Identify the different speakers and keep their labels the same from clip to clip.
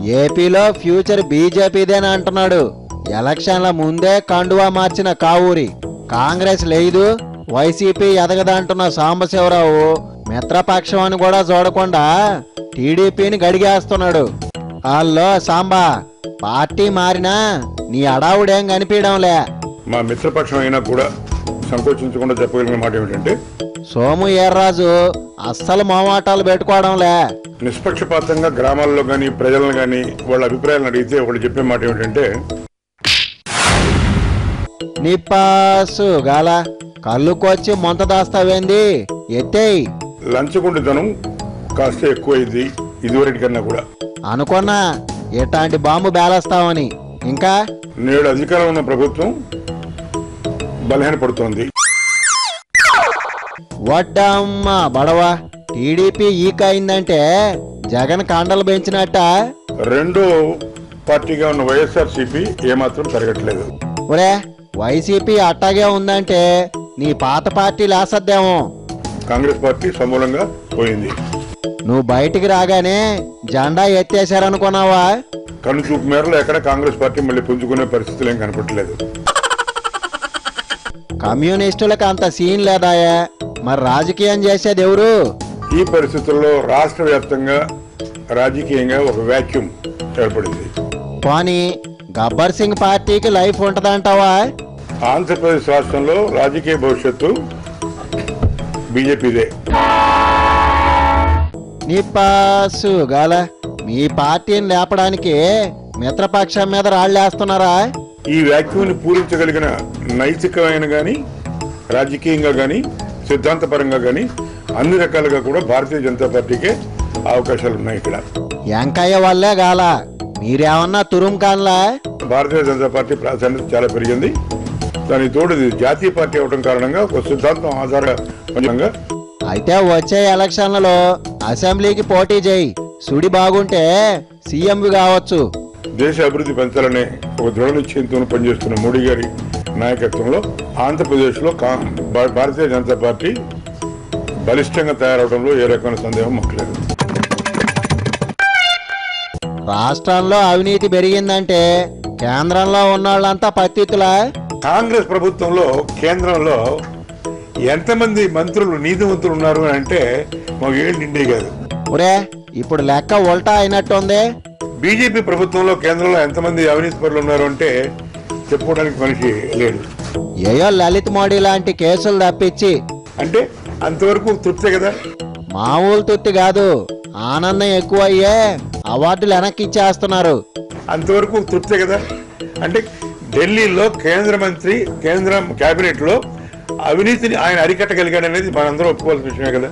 Speaker 1: ఏపీలో ఫ్యూచర్ బీజేపీదేనా అంటున్నాడు ఎలక్షన్ల ముందే కండువా మార్చిన కావూరి కాంగ్రెస్ లేదు వైసీపీ ఎదగదంటున్న సాంబశివరావు మిత్రపక్షం అని కూడా చూడకుండా టీడీపీని గడిగేస్తున్నాడు అల్లో సాంబా పార్టీ మారినా నీ అడావుడేం కనిపించడంలే
Speaker 2: మా మిత్రపక్షం అయినా కూడా సంకోచించకుండా చెప్పగలిగిన మాట ఏమిటంటే
Speaker 1: సోము ఏర్రాజు అస్సలు మోమాటాలు పెట్టుకోవడంలే
Speaker 2: నిష్పక్షపాతంగా గ్రామాల్లో కానీ ప్రజలను కానీ వాళ్ళ అభిప్రాయాలను అడిగితే ఒకళ్ళు చెప్పే మాట ఏమిటంటే
Speaker 1: నిప్పాసు గాల కళ్ళుకొచ్చి మొంత దాస్తావేంది ఎత్తేయ్
Speaker 2: లంచగొండితనం కాస్త ఎక్కువైంది ఇదివరటి కన్నా కూడా
Speaker 1: అనుకున్నా ఇట్లాంటి బాంబు బేలేస్తావని ఇంకా
Speaker 2: నేడు అధికారం ఉన్న ప్రభుత్వం బలహీనపడుతోంది
Speaker 1: వడ్డమ్మ బడవ టీడీపీ ఈక అయిందంటే జగన్ కండలు పెంచినట్ట
Speaker 2: రెండో పార్టీగా ఉన్న వైఎస్ఆర్సీపీ ఏమాత్రం పెరగట్లేదు
Speaker 1: ఒరే వైసీపీ అట్టాగే ఉందంటే నీ పాత పార్టీ లేసద్దేమో
Speaker 2: కాంగ్రెస్ పార్టీ సమూలంగా పోయింది
Speaker 1: నువ్వు బయటికి రాగానే జెండా ఎత్తేశారనుకున్నావా
Speaker 2: కన్ను చూపు మేరలో ఎక్కడ కాంగ్రెస్ పార్టీ మళ్ళీ పుంజుకునే పరిస్థితులు ఏం కనపట్లేదు
Speaker 1: కమ్యూనిస్టులకు అంత సీన్ లేదాయే మరి రాజకీయం చేసేది ఎవరు
Speaker 2: ఈ పరిస్థితుల్లో రాష్ట్ర వ్యాప్తంగా రాజకీయంగా ఒక వ్యాక్యూమ్ ఏర్పడింది
Speaker 1: పోనీ గబ్బర్ సింగ్ పార్టీకి లైఫ్ ఉంటదంటావా
Speaker 2: ఆంధ్రప్రదేశ్ రాష్ట్రంలో రాజకీయ భవిష్యత్తు బీజేపీదే
Speaker 1: నీ పాసు గాల మీ పార్టీని లేపడానికి మిత్రపక్షం మీద రాళ్ళేస్తున్నారా
Speaker 2: ఈ వ్యాక్యూమ్ని పూరించగలిగిన నైతికమైన కానీ రాజకీయంగా కానీ సిద్ధాంతపరంగా కానీ అన్ని రకాలుగా కూడా భారతీయ జనతా పార్టీకే అవకాశాలు ఉన్నాయి ఇక్కడ
Speaker 1: వెంకయ్య వల్లే గాల మీరేమన్నా తురుం కాన్లా
Speaker 2: భారతీయ జనతా పార్టీ ప్రాధాన్యత చాలా పెరిగింది దానికి తోడు ఇది జాతీయ పార్టీ అవడం కారణంగా ఒక సిద్ధాంతం ఆధారంగా
Speaker 1: అయితే వచ్చే ఎలక్షన్లలో అసెంబ్లీకి పోటీ చేయి సుడి బాగుంటే సీఎంవి కావచ్చు
Speaker 2: దేశ అభివృద్ధి పెంచాలనే ఒక దృఢ నిశ్చయంతో పనిచేస్తున్న మోడీ గారి నాయకత్వంలో ఆంధ్రప్రదేశ్లో కా- భా- భారతీయ జనతా పార్టీ బలిష్టంగా తయారవడంలో ఏ రకమైన సందేహం మాకు లేదు
Speaker 1: రాష్ట్రంలో అవినీతి పెరిగిందంటే కేంద్రంలో ఉన్నోళ్ళంతా పత్తితులా
Speaker 2: కాంగ్రెస్ ప్రభుత్వంలో కేంద్రంలో ఎంతమంది మంత్రులు నీతివంతులు ఉన్నారు అని అంటే మాకు ఏళ్ళు నిండే కాదు
Speaker 1: ఒరే ఇప్పుడు లెక్క ఉల్టా అయినట్టుంది
Speaker 2: బీజేపీ ప్రభుత్వంలో కేంద్రంలో ఎంతమంది అవినీతి పరులు ఉన్నారు అంటే చెప్పుకోవడానికి మనిషి లేడు
Speaker 1: ఏయో లలిత్ మోడీ లాంటి కేసులు తప్పించి
Speaker 2: అంటే అంతవరకు తృప్తే కదా
Speaker 1: మామూలు తుత్తి కాదు ఆనందం ఎక్కువ అయ్యే అవార్డులు వెనక్కి ఇచ్చేస్తున్నారు
Speaker 2: అంతవరకు తృప్తే కదా అంటే ఢిల్లీలో కేంద్ర మంత్రి కేంద్ర కేబినెట్ లో అవినీతిని ఆయన అరికట్టగలిగాడు అనేది మనందరం ఒప్పుకోవాల్సిన విషయమే కదా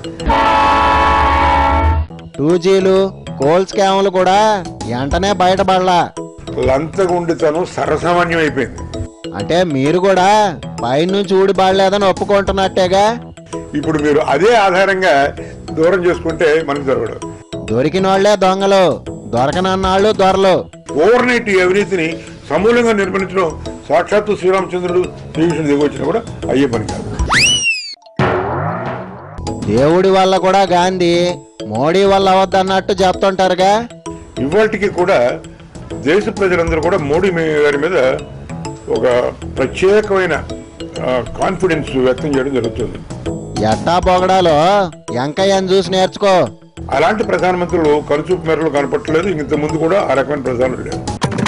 Speaker 1: టూ జీలు కోల్ స్కామ్లు కూడా వెంటనే బయటపడలా
Speaker 2: లంచగొండితనం సర్వసామాన్యం అయిపోయింది
Speaker 1: అంటే మీరు కూడా పైనుంచి ఊడిపడలేదని ఒప్పుకుంటున్నట్టేగా
Speaker 2: ఇప్పుడు మీరు అదే ఆధారంగా దూరం చేసుకుంటే మనకు జరగడు
Speaker 1: దొరికినోళ్లే దొంగలు దొరకనన్నాళ్ళు దొరలు
Speaker 2: ఓవర్ నైట్ ఈ అవినీతిని సమూలంగా నిర్మించడం సాక్షాత్తు శ్రీరామచంద్రుడు శ్రీకృష్ణుడు దిగి వచ్చినా కూడా అయ్యే పని కాదు
Speaker 1: దేవుడి వల్ల కూడా గాంధీ మోడీ వల్ల అవద్దన్నట్టు చెప్తుంటారుగా
Speaker 2: ఇవాటికి కూడా దేశ ప్రజలందరూ కూడా మోడీ మీ- గారి మీద ఒక ప్రత్యేకమైన కాన్ఫిడెన్స్ వ్యక్తం చేయడం జరుగుతుంది
Speaker 1: ఎట్టా పొగడాలో వెంకయ్యని చూసి నేర్చుకో
Speaker 2: అలాంటి ప్రధానమంత్రులు కనుచూపు మేరలో కనపట్టలేదు ఇంత ముందు కూడా ఆ రకమైన ప్రధానులు లేరు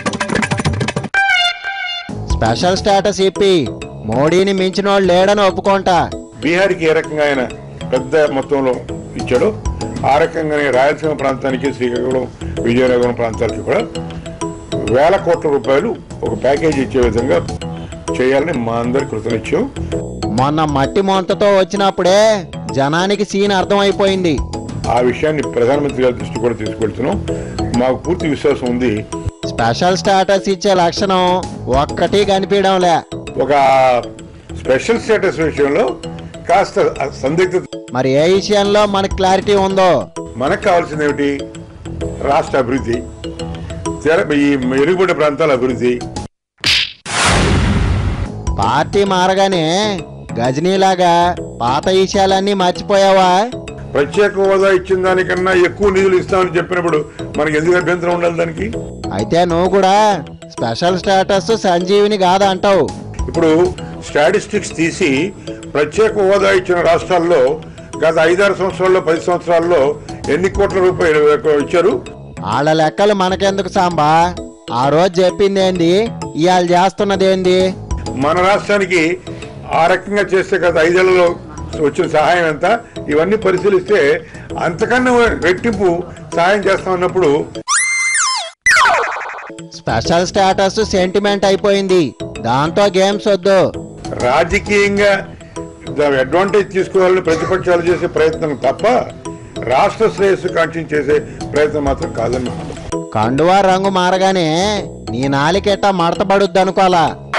Speaker 1: స్పెషల్ స్టేటస్ ఇప్పి మోడీని మించినోళ్ళు లేడని ఒప్పుకుంటా
Speaker 2: బీహార్కి ఏ రకంగా ఆయన పెద్ద మొత్తంలో ఇచ్చాడో ఆ రకంగానే రాయలసీమ ప్రాంతానికి శ్రీకాకుళం విజయనగరం ప్రాంతాలకి కూడా వేల కోట్ల రూపాయలు ఒక ప్యాకేజీ ఇచ్చే విధంగా చేయాలని మా అందరి కృతనిత్యం
Speaker 1: మొన్న మట్టి మొంతతో వచ్చినప్పుడే జనానికి సీన్ అర్థమైపోయింది
Speaker 2: ఆ విషయాన్ని ప్రధానమంత్రి గారి దృష్టి కూడా తీసుకెళ్తున్నాం మాకు పూర్తి విశ్వాసం ఉంది
Speaker 1: స్పెషల్ స్టేటస్ ఇచ్చే లక్షణం ఒక్కటి కనిపించడంలే
Speaker 2: ఒక స్పెషల్ స్టేటస్ విషయంలో కాస్త సందిగ్ధత
Speaker 1: మరి ఏ విషయంలో మనకు క్లారిటీ ఉందో
Speaker 2: మనకు కావాల్సింది ఏమిటి రాష్ట్ర అభివృద్ధి తెర- ఈ ఎరుగుబడి ప్రాంతాల అభివృద్ధి
Speaker 1: పార్టీ మారగానే గజనీలాగా పాత విషయాలన్నీ మర్చిపోయావా
Speaker 2: ప్రత్యేక హోదా ఇచ్చిన దానికన్నా ఎక్కువ నిధులు ఇస్తామని చెప్పినప్పుడు మనకి ఎందుకు అభ్యంతరం ఉండాలి దానికి
Speaker 1: అయితే నువ్వు కూడా స్పెషల్ స్టేటస్ సంజీవిని కాదంటావు
Speaker 2: ఇప్పుడు స్టాటిస్టిక్స్ తీసి ప్రత్యేక హోదా ఇచ్చిన రాష్ట్రాల్లో గత ఐదారు సంవత్సరాల్లో పది సంవత్సరాల్లో ఎన్ని కోట్ల రూపాయలు ఇచ్చారు
Speaker 1: వాళ్ళ లెక్కలు మనకెందుకు సాంబా ఆ రోజు చెప్పింది ఏంది ఇవాళ చేస్తున్నది ఏంది
Speaker 2: మన రాష్ట్రానికి ఆ రకంగా చేస్తే గత ఐదేళ్లలో వచ్చిన సహాయం ఎంత ఇవన్నీ పరిశీలిస్తే అంతకన్నా రెట్టింపు సహాయం చేస్తామన్నప్పుడు
Speaker 1: స్పెషల్ స్టేటస్ సెంటిమెంట్ అయిపోయింది దాంతో గేమ్స్ వద్దు
Speaker 2: రాజకీయంగా దాని అడ్వాంటేజ్ తీసుకోవాలని ప్రతిపక్షాలు చేసే ప్రయత్నం తప్ప రాష్ట్ర శ్రేయస్సు కాంక్షించి చేసే ప్రయత్నం మాత్రం కాదని
Speaker 1: కండువా రంగు మారగానే నీ నాలికెట్టా మడతపడుద్ది అనుకోవాలా